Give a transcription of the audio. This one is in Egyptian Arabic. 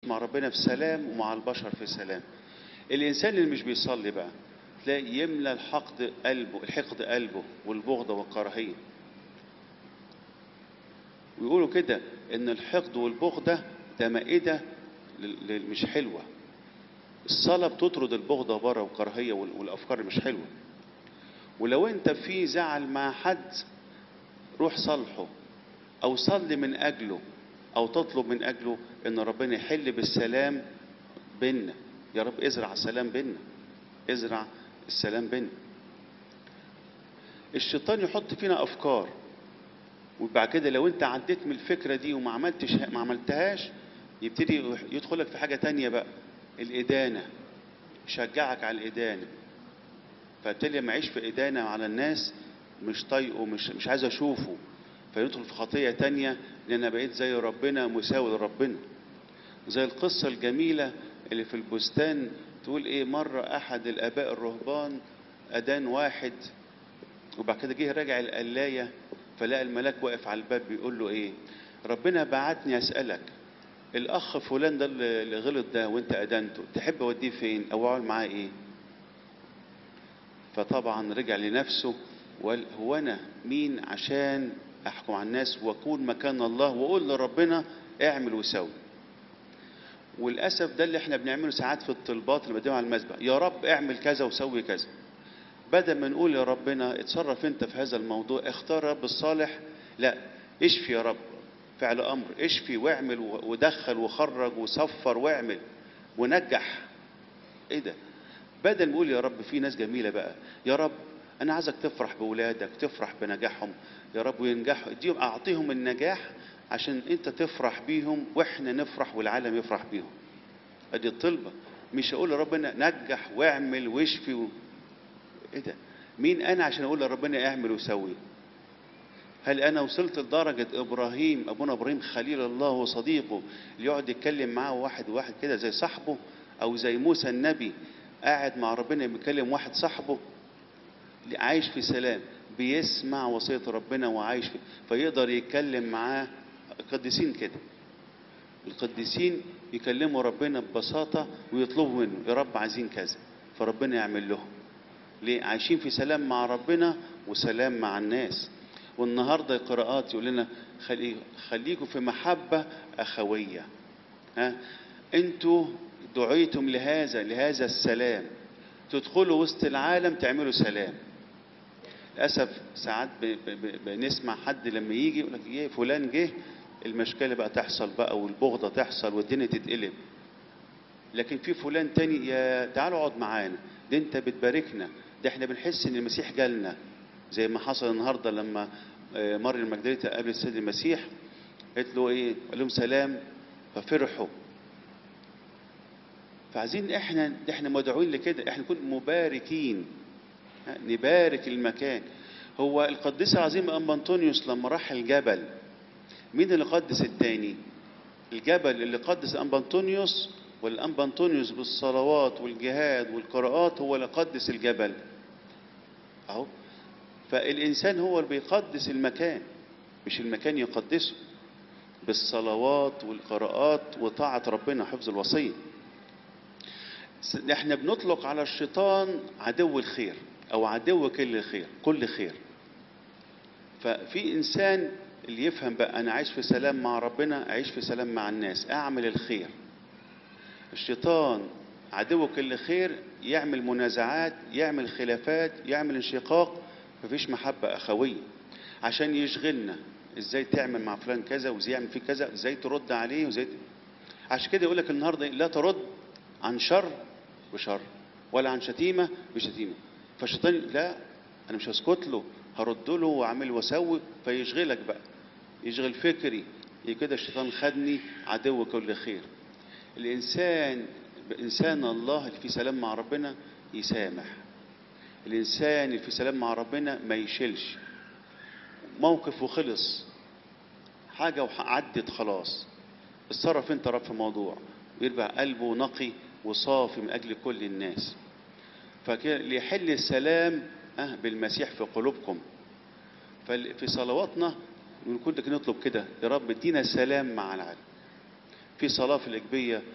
مع ربنا في سلام ومع البشر في سلام الانسان اللي مش بيصلي بقى تلاقي يملى الحقد قلبه الحقد قلبه والبغضه والكراهيه ويقولوا كده ان الحقد والبغضه ده مائده لل- لل- مش حلوه الصلاه بتطرد البغضه بره والكراهيه وال- والافكار اللي مش حلوه ولو انت في زعل مع حد روح صالحه او صلي من اجله او تطلب من اجله ان ربنا يحل بالسلام بيننا يا رب ازرع السلام بيننا ازرع السلام بيننا الشيطان يحط فينا افكار وبعد كده لو انت عديت من الفكره دي وما عملتش ما عملتهاش يبتدي يدخلك في حاجه تانية بقى الادانه يشجعك على الادانه فابتدي لما اعيش في ادانه على الناس مش طايقه مش مش عايز اشوفه فيدخل في خطيه تانية لان انا بقيت زي ربنا مساوي لربنا زي القصه الجميله اللي في البستان تقول ايه مره احد الاباء الرهبان ادان واحد وبعد كده جه راجع القلايه فلقى الملاك واقف على الباب بيقول له ايه ربنا بعتني اسالك الاخ فلان ده اللي اللي غلط ده وانت ادنته تحب اوديه فين او اعمل معاه ايه فطبعا رجع لنفسه وقال هو انا مين عشان احكم على الناس واكون مكان الله واقول لربنا اعمل وسوي وللاسف ده اللي احنا بنعمله ساعات في الطلبات اللي بقدمها على المسبح يا رب اعمل كذا وسوي كذا بدل ما نقول يا ربنا اتصرف انت في هذا الموضوع اختار رب الصالح لا اشفي يا رب فعل امر اشفي واعمل ودخل وخرج وصفر واعمل ونجح ايه ده بدل ما نقول يا رب في ناس جميله بقى يا رب انا عايزك تفرح باولادك تفرح بنجاحهم يا رب وينجحوا اديهم اعطيهم النجاح عشان انت تفرح بيهم واحنا نفرح والعالم يفرح بيهم ادي الطلبه مش اقول لربنا نجح واعمل واشفي و... ايه ده مين انا عشان اقول لربنا اعمل وسوي هل انا وصلت لدرجه ابراهيم ابونا ابراهيم خليل الله وصديقه اللي يقعد يتكلم معاه واحد واحد كده زي صاحبه او زي موسى النبي قاعد مع ربنا بيكلم واحد صاحبه اللي عايش في سلام بيسمع وصيه ربنا وعايش في فيقدر يتكلم معاه القديسين كده القديسين يكلموا ربنا ببساطه ويطلبوا منه يا رب عايزين كذا فربنا يعمل لهم ليه عايشين في سلام مع ربنا وسلام مع الناس والنهارده القراءات يقول لنا خلي خليكم في محبه اخويه ها انتوا دعيتم لهذا لهذا السلام تدخلوا وسط العالم تعملوا سلام للاسف ساعات ب- ب- ب- بنسمع حد لما يجي يقول لك ايه فلان جه المشكله بقى تحصل بقى والبغضه تحصل والدنيا تتقلب لكن في فلان تاني يا تعالوا اقعد معانا ده انت بتباركنا ده احنا بنحس ان المسيح جالنا زي ما حصل النهارده لما آه، مريم المجدليه قابلت السيد المسيح قالت له ايه قال لهم سلام ففرحوا فعايزين احنا احنا مدعوين لكده احنا نكون مباركين ها، نبارك المكان هو القديس العظيم ام انطونيوس لما راح الجبل مين اللي قدس التاني الجبل اللي قدس ام انطونيوس والانبا انطونيوس بالصلوات والجهاد والقراءات هو اللي قدس الجبل اهو فالانسان هو اللي بيقدس المكان مش المكان يقدسه بالصلوات والقراءات وطاعة ربنا حفظ الوصية س- احنا بنطلق على الشيطان عدو الخير او عدو كل خير كل خير ففي انسان اللي يفهم بقى انا عايش في سلام مع ربنا اعيش في سلام مع الناس اعمل الخير الشيطان عدو كل خير يعمل منازعات يعمل خلافات يعمل انشقاق مفيش محبة أخوية عشان يشغلنا ازاي تعمل مع فلان كذا وازاي يعمل فيه كذا ازاي ترد عليه وازاي ت... عشان كده يقول لك النهارده لا ترد عن شر بشر ولا عن شتيمه بشتيمه فالشيطان لا انا مش هسكت له هرد له واعمل واسوي فيشغلك بقى يشغل فكري كده الشيطان خدني عدو كل خير الانسان انسان الله اللي في سلام مع ربنا يسامح الانسان اللي في سلام مع ربنا ما يشيلش موقف وخلص حاجه وعدت خلاص اتصرف انت رب في موضوع ويرجع قلبه نقي وصافي من اجل كل الناس فليحل السلام اه بالمسيح في قلوبكم ففي صلواتنا بنكون نطلب كده يا رب ادينا سلام مع العالم في صلاه في الاجبيه